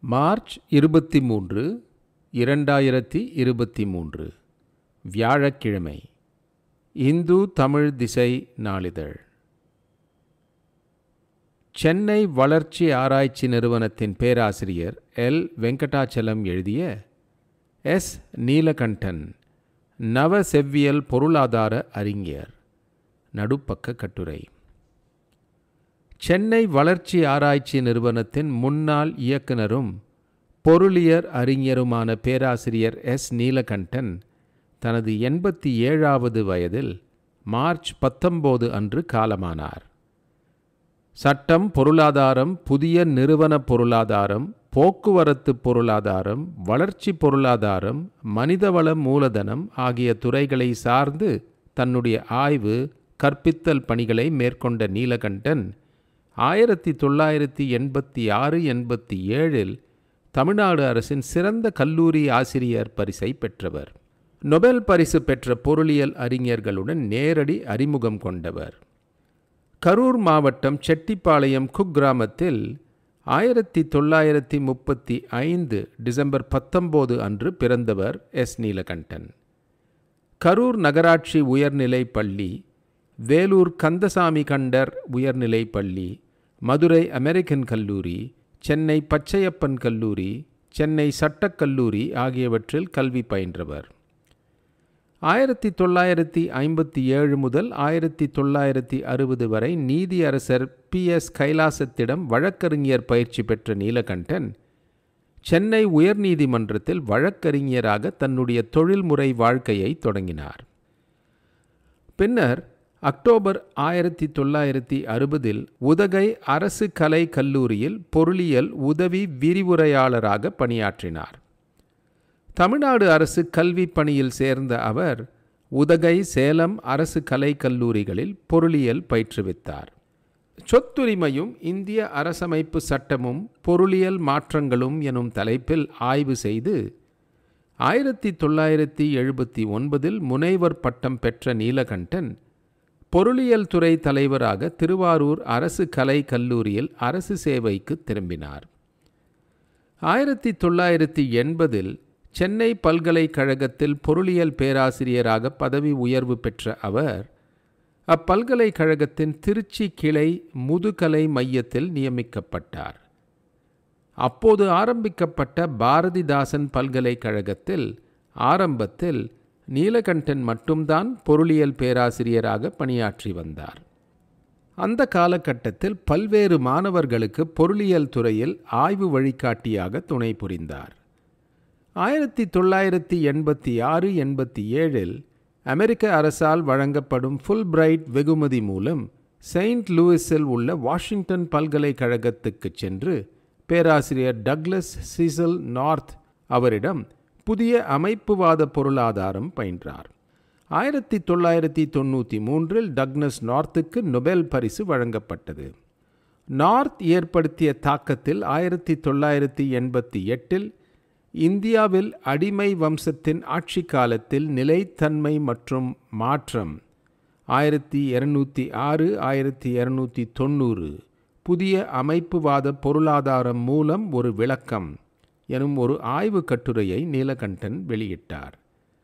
March இருபத்தி மூன்று இரண்டாயிரத்தி இருபத்தி மூன்று வியாழக்கிழமை இந்து தமிழ் திசை நாளிதழ் சென்னை வளர்ச்சி ஆராய்ச்சி நிறுவனத்தின் பேராசிரியர் எல் வெங்கடாச்சலம் எழுதிய எஸ் நீலகண்டன் நவ செவ்வியல் பொருளாதார அறிஞர் நடுப்பக்க கட்டுரை சென்னை வளர்ச்சி ஆராய்ச்சி நிறுவனத்தின் முன்னாள் இயக்குனரும் பொருளியர் அறிஞருமான பேராசிரியர் எஸ் நீலகண்டன் தனது எண்பத்தி ஏழாவது வயதில் மார்ச் பத்தொம்போது அன்று காலமானார் சட்டம் பொருளாதாரம் புதிய நிறுவன பொருளாதாரம் போக்குவரத்து பொருளாதாரம் வளர்ச்சி பொருளாதாரம் மனிதவள மூலதனம் ஆகிய துறைகளை சார்ந்து தன்னுடைய ஆய்வு கற்பித்தல் பணிகளை மேற்கொண்ட நீலகண்டன் ஆயிரத்தி தொள்ளாயிரத்தி எண்பத்தி ஆறு எண்பத்தி ஏழில் தமிழ்நாடு அரசின் சிறந்த கல்லூரி ஆசிரியர் பரிசை பெற்றவர் நொபெல் பரிசு பெற்ற பொருளியல் அறிஞர்களுடன் நேரடி அறிமுகம் கொண்டவர் கரூர் மாவட்டம் செட்டிப்பாளையம் குக்கிராமத்தில் ஆயிரத்தி தொள்ளாயிரத்தி முப்பத்தி ஐந்து டிசம்பர் பத்தொம்போது அன்று பிறந்தவர் எஸ் நீலகண்டன் கரூர் நகராட்சி உயர்நிலைப் பள்ளி வேலூர் கந்தசாமி கண்டர் உயர்நிலைப் பள்ளி மதுரை அமெரிக்கன் கல்லூரி சென்னை பச்சையப்பன் கல்லூரி சென்னை சட்டக்கல்லூரி ஆகியவற்றில் கல்வி பயின்றவர் ஆயிரத்தி தொள்ளாயிரத்தி ஐம்பத்தி ஏழு முதல் ஆயிரத்தி தொள்ளாயிரத்தி அறுபது வரை நீதியரசர் பி எஸ் கைலாசத்திடம் வழக்கறிஞர் பயிற்சி பெற்ற நீலகண்டன் சென்னை உயர்நீதிமன்றத்தில் வழக்கறிஞராக தன்னுடைய தொழில்முறை வாழ்க்கையை தொடங்கினார் பின்னர் அக்டோபர் ஆயிரத்தி தொள்ளாயிரத்தி அறுபதில் உதகை அரசு கலை கல்லூரியில் பொருளியல் உதவி விரிவுரையாளராக பணியாற்றினார் தமிழ்நாடு அரசு கல்வி பணியில் சேர்ந்த அவர் உதகை சேலம் அரசு கலை கல்லூரிகளில் பொருளியல் பயிற்றுவித்தார் சொத்துரிமையும் இந்திய அரசமைப்பு சட்டமும் பொருளியல் மாற்றங்களும் எனும் தலைப்பில் ஆய்வு செய்து ஆயிரத்தி தொள்ளாயிரத்தி எழுபத்தி ஒன்பதில் முனைவர் பட்டம் பெற்ற நீலகண்டன் பொருளியல் துறை தலைவராக திருவாரூர் அரசு கலை கல்லூரியில் அரசு சேவைக்கு திரும்பினார் ஆயிரத்தி தொள்ளாயிரத்தி எண்பதில் சென்னை பல்கலைக்கழகத்தில் பொருளியல் பேராசிரியராக பதவி உயர்வு பெற்ற அவர் அப்பல்கலைக்கழகத்தின் திருச்சி கிளை முதுகலை மையத்தில் நியமிக்கப்பட்டார் அப்போது ஆரம்பிக்கப்பட்ட பாரதிதாசன் பல்கலைக்கழகத்தில் ஆரம்பத்தில் நீலகண்டன் மட்டும்தான் பொருளியல் பேராசிரியராக பணியாற்றி வந்தார் அந்த காலகட்டத்தில் பல்வேறு மாணவர்களுக்கு பொருளியல் துறையில் ஆய்வு வழிகாட்டியாக துணை புரிந்தார் ஆயிரத்தி தொள்ளாயிரத்தி எண்பத்தி ஆறு எண்பத்தி ஏழில் அமெரிக்க அரசால் வழங்கப்படும் ஃபுல் பிரைட் வெகுமதி மூலம் செயின்ட் லூயிஸில் உள்ள வாஷிங்டன் பல்கலைக்கழகத்துக்கு சென்று பேராசிரியர் டக்ளஸ் சீசல் நார்த் அவரிடம் புதிய அமைப்புவாத பொருளாதாரம் பயின்றார் ஆயிரத்தி தொள்ளாயிரத்தி தொண்ணூற்றி மூன்றில் டக்னஸ் நார்த்துக்கு நொபெல் பரிசு வழங்கப்பட்டது நார்த் ஏற்படுத்திய தாக்கத்தில் ஆயிரத்தி தொள்ளாயிரத்தி எண்பத்தி எட்டில் இந்தியாவில் அடிமை வம்சத்தின் ஆட்சி காலத்தில் நிலைத்தன்மை மற்றும் மாற்றம் ஆயிரத்தி இரநூத்தி ஆறு ஆயிரத்தி இரநூத்தி தொண்ணூறு புதிய அமைப்புவாத பொருளாதாரம் மூலம் ஒரு விளக்கம் எனும் ஒரு ஆய்வு கட்டுரையை நீலகண்டன் வெளியிட்டார்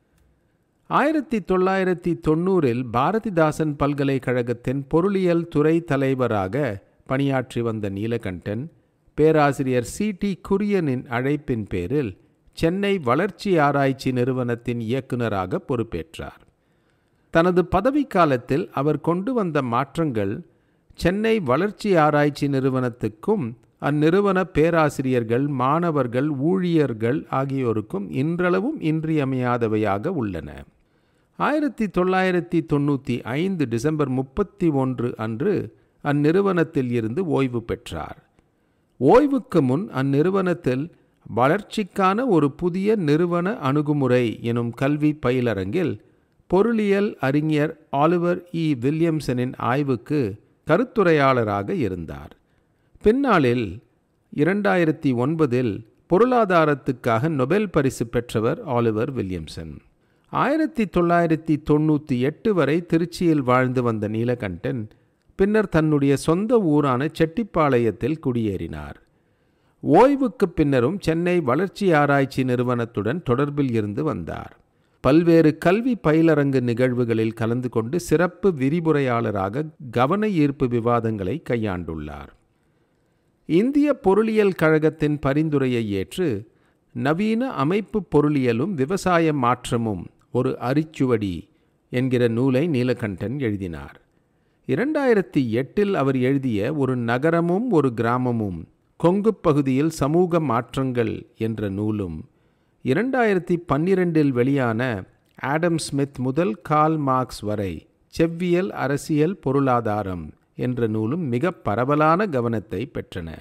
ஆயிரத்தி தொள்ளாயிரத்தி தொண்ணூறில் பாரதிதாசன் பல்கலைக்கழகத்தின் பொருளியல் துறை தலைவராக பணியாற்றி வந்த நீலகண்டன் பேராசிரியர் சி டி குரியனின் அழைப்பின் பேரில் சென்னை வளர்ச்சி ஆராய்ச்சி நிறுவனத்தின் இயக்குநராக பொறுப்பேற்றார் தனது பதவிக்காலத்தில் அவர் கொண்டு வந்த மாற்றங்கள் சென்னை வளர்ச்சி ஆராய்ச்சி நிறுவனத்துக்கும் அந்நிறுவன பேராசிரியர்கள் மாணவர்கள் ஊழியர்கள் ஆகியோருக்கும் இன்றளவும் இன்றியமையாதவையாக உள்ளன ஆயிரத்தி தொள்ளாயிரத்தி தொண்ணூற்றி ஐந்து டிசம்பர் முப்பத்தி ஒன்று அன்று அந்நிறுவனத்தில் இருந்து ஓய்வு பெற்றார் ஓய்வுக்கு முன் அந்நிறுவனத்தில் வளர்ச்சிக்கான ஒரு புதிய நிறுவன அணுகுமுறை எனும் கல்வி பயிலரங்கில் பொருளியல் அறிஞர் ஆலிவர் இ வில்லியம்சனின் ஆய்வுக்கு கருத்துரையாளராக இருந்தார் பின்னாளில் இரண்டாயிரத்தி ஒன்பதில் பொருளாதாரத்துக்காக நொபெல் பரிசு பெற்றவர் ஆலிவர் வில்லியம்சன் ஆயிரத்தி தொள்ளாயிரத்தி தொண்ணூற்றி எட்டு வரை திருச்சியில் வாழ்ந்து வந்த நீலகண்டன் பின்னர் தன்னுடைய சொந்த ஊரான செட்டிப்பாளையத்தில் குடியேறினார் ஓய்வுக்கு பின்னரும் சென்னை வளர்ச்சி ஆராய்ச்சி நிறுவனத்துடன் தொடர்பில் இருந்து வந்தார் பல்வேறு கல்வி பயிலரங்கு நிகழ்வுகளில் கலந்து கொண்டு சிறப்பு விரிவுரையாளராக கவன ஈர்ப்பு விவாதங்களை கையாண்டுள்ளார் இந்திய பொருளியல் கழகத்தின் பரிந்துரையை ஏற்று நவீன அமைப்பு பொருளியலும் விவசாய மாற்றமும் ஒரு அரிச்சுவடி என்கிற நூலை நீலகண்டன் எழுதினார் இரண்டாயிரத்தி எட்டில் அவர் எழுதிய ஒரு நகரமும் ஒரு கிராமமும் கொங்கு பகுதியில் சமூக மாற்றங்கள் என்ற நூலும் இரண்டாயிரத்தி பன்னிரெண்டில் வெளியான ஆடம் ஸ்மித் முதல் கால் மார்க்ஸ் வரை செவ்வியல் அரசியல் பொருளாதாரம் என்ற நூலும் மிக பரவலான கவனத்தை பெற்றன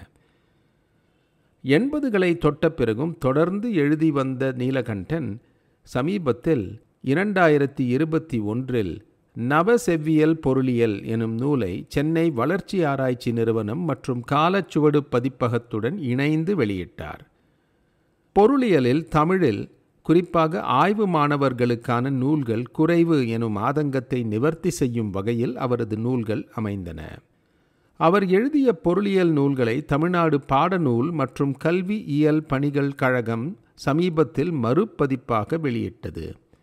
எண்பதுகளை தொட்ட பிறகும் தொடர்ந்து எழுதி வந்த நீலகண்டன் சமீபத்தில் இரண்டாயிரத்தி இருபத்தி ஒன்றில் நவ செவ்வியல் பொருளியல் எனும் நூலை சென்னை வளர்ச்சி ஆராய்ச்சி நிறுவனம் மற்றும் காலச்சுவடு பதிப்பகத்துடன் இணைந்து வெளியிட்டார் பொருளியலில் தமிழில் குறிப்பாக ஆய்வு மாணவர்களுக்கான நூல்கள் குறைவு எனும் ஆதங்கத்தை நிவர்த்தி செய்யும் வகையில் அவரது நூல்கள் அமைந்தன அவர் எழுதிய பொருளியல் நூல்களை தமிழ்நாடு பாடநூல் மற்றும் கல்வி இயல் பணிகள் கழகம் சமீபத்தில் மறுபதிப்பாக வெளியிட்டது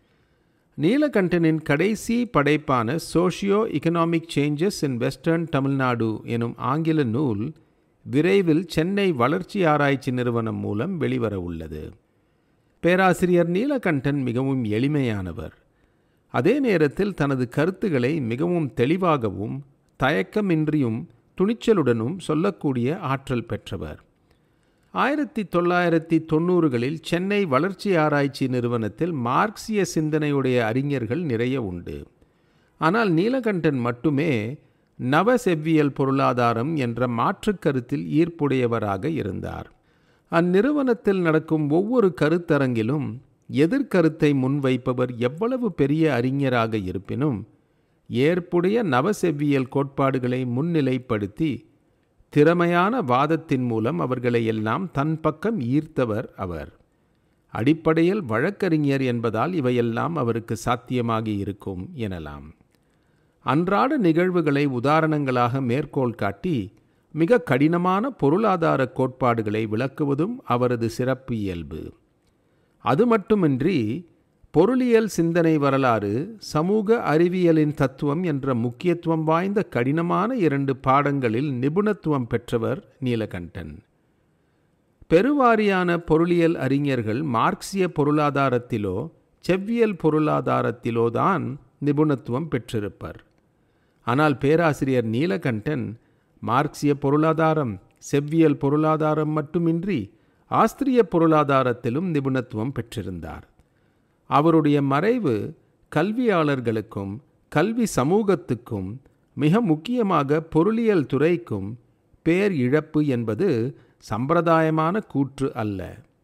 நீலகண்டனின் கடைசி படைப்பான socio economic changes in western Tamil Nadu எனும் ஆங்கில நூல் விரைவில் சென்னை வளர்ச்சி ஆராய்ச்சி நிறுவனம் மூலம் வெளிவர உள்ளது பேராசிரியர் நீலகண்டன் மிகவும் எளிமையானவர் அதே நேரத்தில் தனது கருத்துக்களை மிகவும் தெளிவாகவும் தயக்கமின்றியும் துணிச்சலுடனும் சொல்லக்கூடிய ஆற்றல் பெற்றவர் ஆயிரத்தி தொள்ளாயிரத்தி தொண்ணூறுகளில் சென்னை வளர்ச்சி ஆராய்ச்சி நிறுவனத்தில் மார்க்சிய சிந்தனையுடைய அறிஞர்கள் நிறைய உண்டு ஆனால் நீலகண்டன் மட்டுமே நவ செவ்வியல் பொருளாதாரம் என்ற மாற்றுக் கருத்தில் ஈர்ப்புடையவராக இருந்தார் அந்நிறுவனத்தில் நடக்கும் ஒவ்வொரு கருத்தரங்கிலும் எதிர்கருத்தை முன்வைப்பவர் எவ்வளவு பெரிய அறிஞராக இருப்பினும் ஏற்புடைய நவசெவ்வியல் கோட்பாடுகளை முன்னிலைப்படுத்தி திறமையான வாதத்தின் மூலம் அவர்களை எல்லாம் தன் பக்கம் ஈர்த்தவர் அவர் அடிப்படையில் வழக்கறிஞர் என்பதால் இவையெல்லாம் அவருக்கு சாத்தியமாகி இருக்கும் எனலாம் அன்றாட நிகழ்வுகளை உதாரணங்களாக மேற்கோள் காட்டி மிக கடினமான பொருளாதார கோட்பாடுகளை விளக்குவதும் அவரது சிறப்பு இயல்பு அது மட்டுமின்றி பொருளியல் சிந்தனை வரலாறு சமூக அறிவியலின் தத்துவம் என்ற முக்கியத்துவம் வாய்ந்த கடினமான இரண்டு பாடங்களில் நிபுணத்துவம் பெற்றவர் நீலகண்டன் பெருவாரியான பொருளியல் அறிஞர்கள் மார்க்சிய பொருளாதாரத்திலோ செவ்வியல் பொருளாதாரத்திலோ தான் நிபுணத்துவம் பெற்றிருப்பர் ஆனால் பேராசிரியர் நீலகண்டன் மார்க்சிய பொருளாதாரம் செவ்வியல் பொருளாதாரம் மட்டுமின்றி ஆஸ்திரிய பொருளாதாரத்திலும் நிபுணத்துவம் பெற்றிருந்தார் அவருடைய மறைவு கல்வியாளர்களுக்கும் கல்வி சமூகத்துக்கும் மிக முக்கியமாக பொருளியல் துறைக்கும் பேர் இழப்பு என்பது சம்பிரதாயமான கூற்று அல்ல